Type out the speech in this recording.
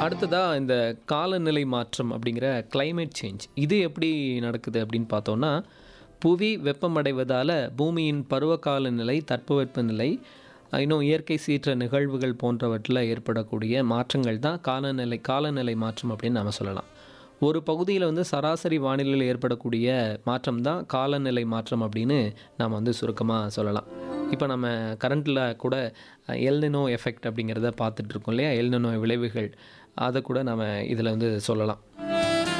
அடுத்ததாக இந்த காலநிலை மாற்றம் அப்படிங்கிற climate சேஞ்ச் இது எப்படி நடக்குது அப்படின்னு பார்த்தோன்னா புவி வெப்பமடைவதால் பூமியின் பருவகால நிலை தட்பவெப்பநிலை இன்னும் இயற்கை சீற்ற நிகழ்வுகள் போன்றவற்றில் ஏற்படக்கூடிய மாற்றங்கள் தான் காலநிலை காலநிலை மாற்றம் அப்படின்னு நம்ம சொல்லலாம் ஒரு பகுதியில் வந்து சராசரி வானிலையில் ஏற்படக்கூடிய மாற்றம் தான் காலநிலை மாற்றம் அப்படின்னு நாம் வந்து சுருக்கமாக சொல்லலாம் இப்போ நம்ம கரண்ட்டில் கூட எல்னினோ எஃபெக்ட் அப்படிங்கிறத பார்த்துட்டு இருக்கோம் இல்லையா எல்னினோ விளைவுகள் அதை கூட நம்ம இதில் வந்து சொல்லலாம்